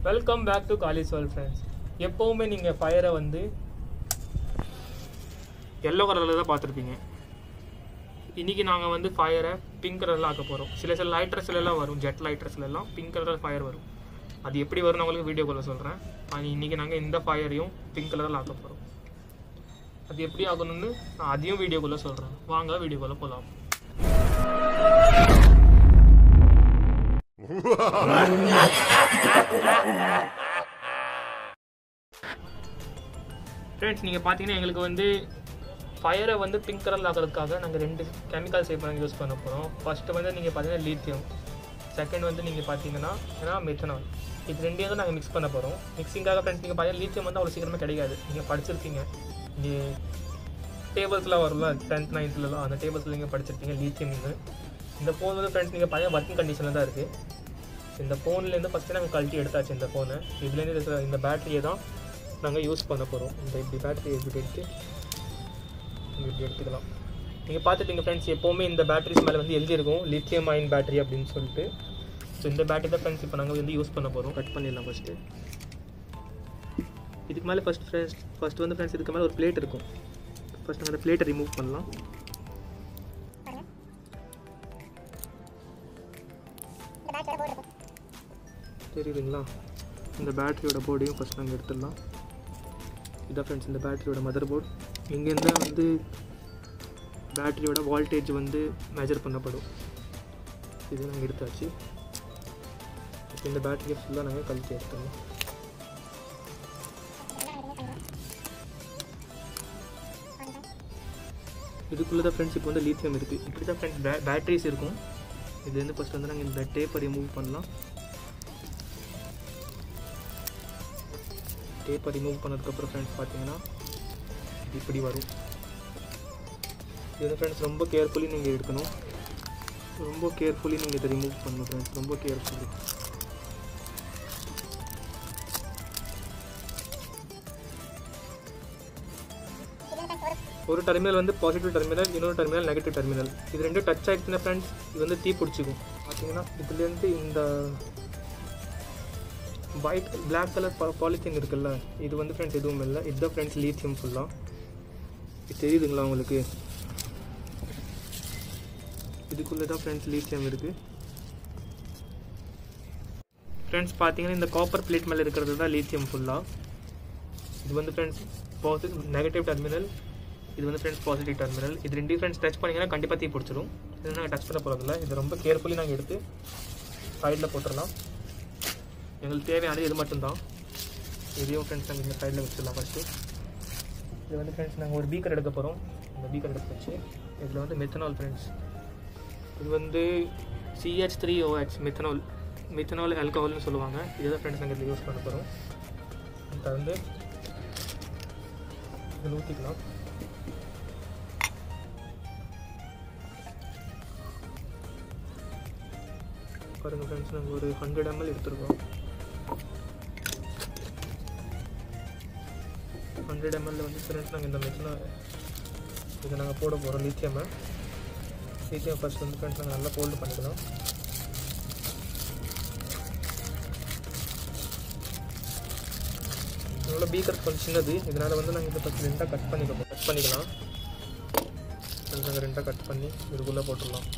welcome back to college world friends எப்போவுமே நீங்கள் ஃபயரை வந்து எல்லோ கலரில் தான் பார்த்துருப்பீங்க இன்றைக்கி நாங்கள் வந்து ஃபயரை பிங்க் கலரில் ஆக்க போகிறோம் சில சில லைட்ரஸ்லாம் வரும் ஜெட் லைட்ரஸ்லாம் பிங்க் கலரில் ஃபயர் வரும் அது எப்படி வரும்னு உங்களுக்கு வீடியோக்குள்ளே சொல்கிறேன் அது இன்றைக்கி நாங்கள் இந்த ஃபயரையும் பிங்க் கலரில் ஆக்க போகிறோம் அது எப்படி ஆகணும்னு நான் அதையும் வீடியோக்குள்ளே சொல்கிறேன் வாங்க வீடியோக்குள்ளே போகலாம் ஃப்ரெண்ட்ஸ் நீங்கள் பார்த்தீங்கன்னா எங்களுக்கு வந்து ஃபயரை வந்து பிங்க் கலரில் ஆகிறதுக்காக நாங்கள் ரெண்டு கெமிக்கல்ஸ் இப்போ நாங்கள் யூஸ் பண்ண போகிறோம் ஃபஸ்ட்டு வந்து நீங்கள் பார்த்தீங்கன்னா லீத்தியம் செகண்ட் வந்து நீங்கள் பார்த்தீங்கன்னா ஏன்னா மெத்தனால் இது ரெண்டையும் தான் நாங்கள் மிக்ஸ் பண்ண போகிறோம் மிக்சிங்காக ஃப்ரெண்ட்ஸ் நீங்கள் பார்த்தீங்கன்னா லீத்தியம் வந்து அவ்வளோ சீக்கிரமாக கிடைக்காது நீங்கள் படிச்சிருக்கீங்க இங்கே டேபிள்ஸ்லாம் வரும்ல டென்த் நைன்த்துலலாம் அந்த டேபிள்ஸில் நீங்கள் படிச்சிருப்பீங்க லீத்தியம் இது இந்த ஃபோன் வந்து ஃப்ரெண்ட்ஸ் நீங்கள் பார்த்தீங்கன்னா ஒர்க்கிங் கண்டிஷனில் தான் இருக்குது இந்த ஃபோன்லேருந்து ஃபஸ்ட்டு நாங்கள் கழட்டி எடுத்தாச்சு இந்த ஃபோனை இதுலேருந்து இருக்கிற இந்த பேட்டரியை தான் நாங்கள் யூஸ் பண்ண போகிறோம் இந்த இப்படி பேட்டரி இப்படி எடுத்து இங்க இப்படி எடுத்துக்கலாம் நீங்கள் பார்த்துட்டீங்க ஃப்ரெண்ட்ஸ் எப்போவுமே இந்த பேட்டரிஸ் மேலே வந்து எழுதியிருக்கும் லித்தியம் அயன் பேட்டரி அப்படின்னு சொல்லிட்டு ஸோ இந்த பேட்டரி தான் ஃப்ரெண்ட்ஸ் இப்போ நாங்கள் வந்து யூஸ் பண்ண போகிறோம் கட் பண்ணிடலாம் ஃபஸ்ட்டு இதுக்கு மேலே ஃபஸ்ட் ஃப்ரெண்ட்ஸ் ஃபஸ்ட்டு வந்து ஃப்ரெண்ட்ஸ் இதுக்கு மேலே ஒரு பிளேட் இருக்கும் ஃபஸ்ட் நாங்கள் அந்த பிளேட்டை ரிமூவ் பண்ணலாம் தெரியுதுங்களா இந்த பேட்டரியோட போர்டையும் ஃபஸ்ட் நாங்கள் எடுத்துடலாம் இதான் ஃப்ரெண்ட்ஸ் இந்த பேட்டரியோட மதர் போர்டு இங்கேருந்து வந்து பேட்டரியோட வால்டேஜ் வந்து மெஜர் பண்ணப்படும் இது நாங்கள் எடுத்தாச்சு இப்போ இந்த பேட்டரியை ஃபுல்லாக நாங்கள் கழிச்சு எடுத்துடலாம் இதுக்குள்ளே தான் ஃப்ரெண்ட்ஸ் இப்போ வந்து லீத்தியம் இருக்குது இப்படி தான் ஃப்ரெண்ட்ஸ் பே பேட்டரிஸ் இருக்கும் இதுலேருந்து ஃபஸ்ட் வந்து நாங்கள் இந்த டேப்பை ரிமூவ் பண்ணலாம் டேப்பை ரிமூவ் பண்ணதுக்கப்புறம் ஃப்ரெண்ட்ஸ் பார்த்தீங்கன்னா இது இப்படி வரும் இது வந்து ஃப்ரெண்ட்ஸ் ரொம்ப கேர்ஃபுல்லி நீங்கள் எடுக்கணும் ரொம்ப கேர்ஃபுல்லி நீங்கள் இதை ரிமூவ் பண்ணணும் ஃப்ரெண்ட்ஸ் ரொம்ப கேர்ஃபுல்லி ஒரு டெர்மினல் வந்து பாசிட்டிவ் டெர்மினல் இன்னொரு டெர்மினல் நெகட்டிவ் டெர்மினல் இது ரெண்டும் டச் ஆகிடுச்சுன்னா ஃப்ரெண்ட்ஸ் இது வந்து தீ பிடிச்சிக்கும் பார்த்தீங்கன்னா இதுலேருந்து இந்த ஒயிட் பிளாக் கலர் பா பாலித்தீன் இருக்குல்ல இது வந்து ஃப்ரெண்ட்ஸ் எதுவும் இல்லை இதுதான் ஃப்ரெண்ட்ஸ் லீத்தியம் ஃபுல்லாக இது தெரியுதுங்களா உங்களுக்கு இதுக்குள்ளே தான் ஃப்ரெண்ட்ஸ் லீத்தியம் இருக்குது ஃப்ரெண்ட்ஸ் பார்த்தீங்கன்னா இந்த காப்பர் பிளேட் மேலே இருக்கிறது தான் லீத்தியம் ஃபுல்லாக இது வந்து ஃப்ரெண்ட்ஸ் பாசிட்டிவ் நெகட்டிவ் டெர்மினல் இது வந்து ஃப்ரெண்ட்ஸ் பாசிட்டிவ் டெர்மினல் இது ரெண்டு ஃப்ரெண்ட்ஸ் டச் பண்ணிங்கன்னா கண்டிப்பாக தீ பிடிச்சிரும் இது நாங்கள் டச் பண்ண போகிறதில்ல இது ரொம்ப கேர்ஃபுல்லி நாங்கள் எடுத்து சைடில் போட்டுடலாம் எங்களுக்கு தேவையானது இது மட்டும்தான் இதையும் ஃப்ரெண்ட்ஸ் நாங்கள் இந்த சைடில் வச்சிடலாம் ஃபஸ்ட்டு இது வந்து ஃப்ரெண்ட்ஸ் நாங்கள் ஒரு பீக்கர் எடுக்க போகிறோம் இந்த பீக்கர் எடுத்து வச்சு இதில் வந்து மெத்தனால் ஃப்ரெண்ட்ஸ் இது வந்து CH three OH methanol methanol ஆல்கஹால்னு சொல்லுவாங்க இதுதான் ஃப்ரெண்ட்ஸ் நாங்கள் இதில் யூஸ் பண்ண போகிறோம் இதை வந்து இதில் ஊற்றிக்கலாம் பாருங்கள் ஃப்ரெண்ட்ஸ் நாங்கள் ஒரு ஹண்ட்ரட் எம்எல் எடுத்துருக்கோம் ஹண்ட்ரட் எம்எல்ல வந்து ஃப்ரெண்ட்ஸ் நாங்கள் இந்த மெஷினை இதை நாங்கள் போட போகிறோம் லித்தியமை லித்தியம் ஃபஸ்ட் வந்து ஃப்ரெண்ட்ஸ் நாங்கள் நல்லா ஃபோல்டு பண்ணிக்கலாம் இதோட பீக்கர் கொஞ்சம் சின்னது இதனால் வந்து நாங்கள் இதை ஃபஸ்ட் ரெண்டாக கட் பண்ணிக்கலாம் கட் பண்ணிக்கலாம் ஃப்ரெண்ட்ஸ் நாங்கள் ரெண்டாக கட் பண்ணி இதுக்குள்ளே போட்டுடலாம்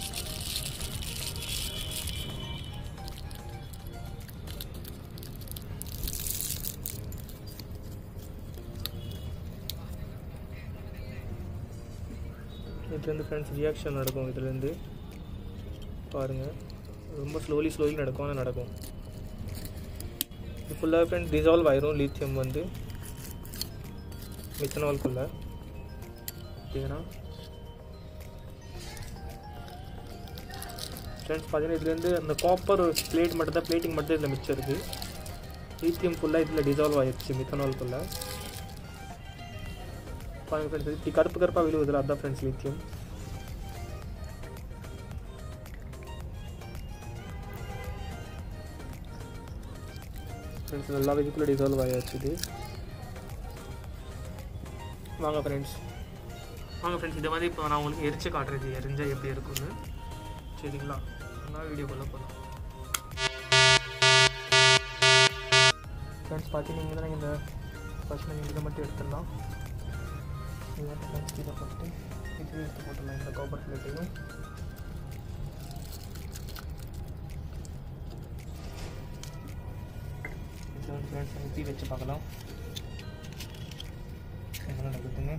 இதுலேருந்து ஃப்ரெண்ட்ஸ் ரியாக்ஷன் நடக்கும் இதுலேருந்து பாருங்கள் ரொம்ப ஸ்லோலி ஸ்லோலி நடக்கும் ஆனால் நடக்கும் இது ஃபுல்லாக ஃப்ரெண்ட்ஸ் டிசால்வ் ஆயிரும் லீத்தியம் வந்து மித்தனால்குள்ளே பார்த்தீங்கன்னா ஃப்ரெண்ட்ஸ் பார்த்தீங்கன்னா இதுலேருந்து அந்த காப்பர் பிளேட் மட்டும் தான் பிளேட்டிங் மட்டும் இதில் மிச்சம் இருக்குது லீத்தியம் ஃபுல்லாக இதில் டிசால்வ் ஆயிடுச்சு மித்தனால்குள்ளே பாருங்க ஃப்ரெண்ட்ஸ் இப்படி கருப்பு கருப்பாக விழுவுதில்ல அதுதான் ஃப்ரெண்ட்ஸ் லித்தியம் ஃப்ரெண்ட்ஸ் நல்லா இதுக்குள்ளே டிசால்வ் ஆயாச்சு இது வாங்க ஃப்ரெண்ட்ஸ் வாங்க ஃப்ரெண்ட்ஸ் இதை மாதிரி இப்போ நான் உங்களுக்கு எரிச்சு காட்டுறது எரிஞ்சால் எப்படி இருக்கும்னு சரிங்களா நல்லா வீடியோக்குள்ளே போகலாம் ஃப்ரெண்ட்ஸ் பார்த்தீங்கன்னா இந்த ஃபர்ஸ்ட் நீங்கள் இதை மட்டும் எடுத்துடலாம் இதை ஃப்ரெண்ட்ஸ் இதை போட்டு இது எடுத்து போட்டுடலாம் இந்த காப்பர் பிளேட்டையும் இதில் வந்து ஃப்ரெண்ட்ஸ் ஊற்றி வச்சு பார்க்கலாம் என்ன நடக்குதுங்க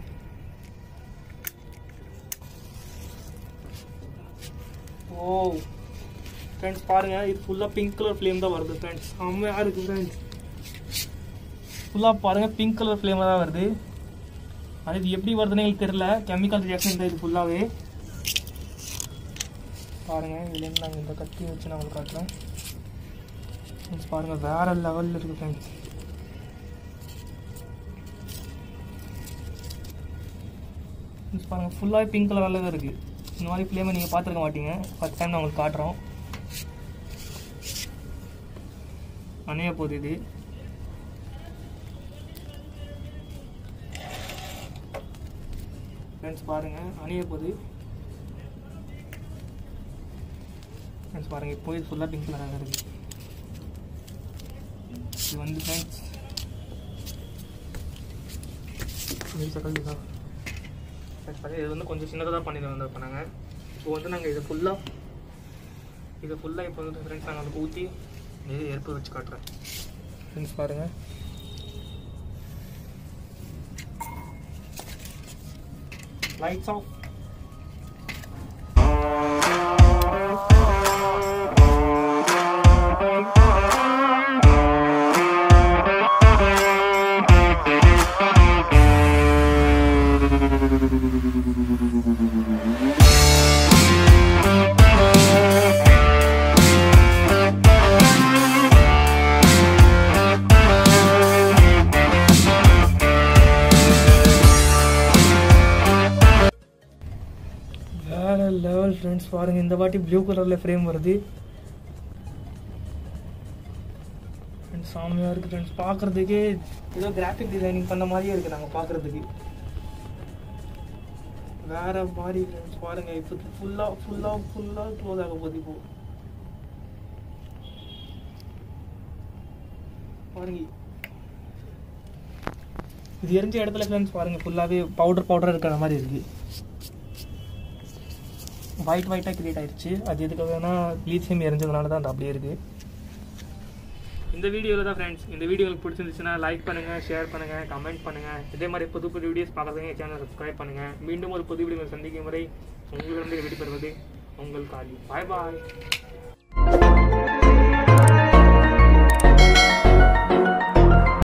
ஓ ஃப்ரெண்ட்ஸ் பாருங்கள் இது ஃபுல்லாக பிங்க் கலர் ஃப்ளேம் தான் வருது ஃப்ரெண்ட்ஸ் செம்மையாக இருக்குது ஃப்ரெண்ட்ஸ் ஃபுல்லாக பாருங்கள் பிங்க் கலர் ஃப்ளேமாக தான் வருது அது இது எப்படி வருதுன்னு எனக்கு தெரியல கெமிக்கல் ரியாக்ஷன் தான் இது ஃபுல்லாகவே பாருங்கள் இதுலேருந்து நாங்கள் இந்த கத்தி வச்சு நான் உங்களுக்கு காட்டுறேன் ஃப்ரெண்ட்ஸ் பாருங்கள் வேறு லெவலில் இருக்குது ஃப்ரெண்ட்ஸ் ஃப்ரெண்ட்ஸ் பாருங்கள் ஃபுல்லாகவே பிங்க் கலரில் தான் இருக்குது இந்த மாதிரி ஃப்ளேமை நீங்கள் பார்த்துருக்க மாட்டீங்க ஃபஸ்ட் டைம் நான் உங்களுக்கு காட்டுறோம் அணைய போகுது இது ஃப்ரெண்ட்ஸ் பாருங்கள் அணைய போகுது ஃப்ரெண்ட்ஸ் பாருங்கள் இப்போ இது ஃபுல்லாக பிங்க் கலராக இருக்குது இது வந்து ஃப்ரெண்ட்ஸ் கல்வி தான் ஃப்ரெண்ட்ஸ் பார்த்தா இது வந்து கொஞ்சம் சின்னதாக தான் பண்ணி வந்திருப்போம் நாங்கள் இப்போ வந்து நாங்கள் இதை ஃபுல்லாக இதை ஃபுல்லாக இப்போ வந்து ஃப்ரெண்ட்ஸ் நாங்கள் அதுக்கு ஊற்றி இது எருப்பு வச்சு காட்டுறேன் ஃப்ரெண்ட்ஸ் பாருங்கள் லைட்ஸ் ஆஃப் வேற லெவல் ஃப்ரெண்ட்ஸ் பாருங்க இந்த வாட்டி ப்ளூ கலர்ல ஃப்ரேம் வருது ஃப்ரெண்ட்ஸ் சாமியாக இருக்குது ஃப்ரெண்ட்ஸ் பார்க்குறதுக்கே ஏதோ கிராஃபிக் டிசைனிங் பண்ண மாதிரியே இருக்குது நாங்கள் பார்க்குறதுக்கு வேற மாதிரி ஃப்ரெண்ட்ஸ் பாருங்க இப்போ ஃபுல்லாக ஃபுல்லாக ஃபுல்லாக க்ளோஸ் ஆக போகுது இப்போ பாருங்க இது எரிஞ்ச இடத்துல ஃப்ரெண்ட்ஸ் பாருங்க ஃபுல்லாகவே பவுடர் பவுடர் இருக்கிற மாதிரி இருக்குது ஒயிட் ஒயிட்டாக கிரியேட் ஆயிடுச்சு அது எதுக்காகனா லித்தியம் எரிஞ்சதுனால தான் அது அப்படியே இருக்குது இந்த வீடியோவில் தான் ஃப்ரெண்ட்ஸ் இந்த வீடியோ உங்களுக்கு பிடிச்சிருந்துச்சுன்னா லைக் பண்ணுங்கள் ஷேர் பண்ணுங்கள் கமெண்ட் பண்ணுங்கள் இதே மாதிரி புது புது வீடியோஸ் பார்க்குறதுங்க சேனல் சப்ஸ்கிரைப் பண்ணுங்கள் மீண்டும் ஒரு புது வீடியோ சந்திக்கும் வரை உங்களிடம் விடைபெறுவது உங்கள் காலி பாய் பாய்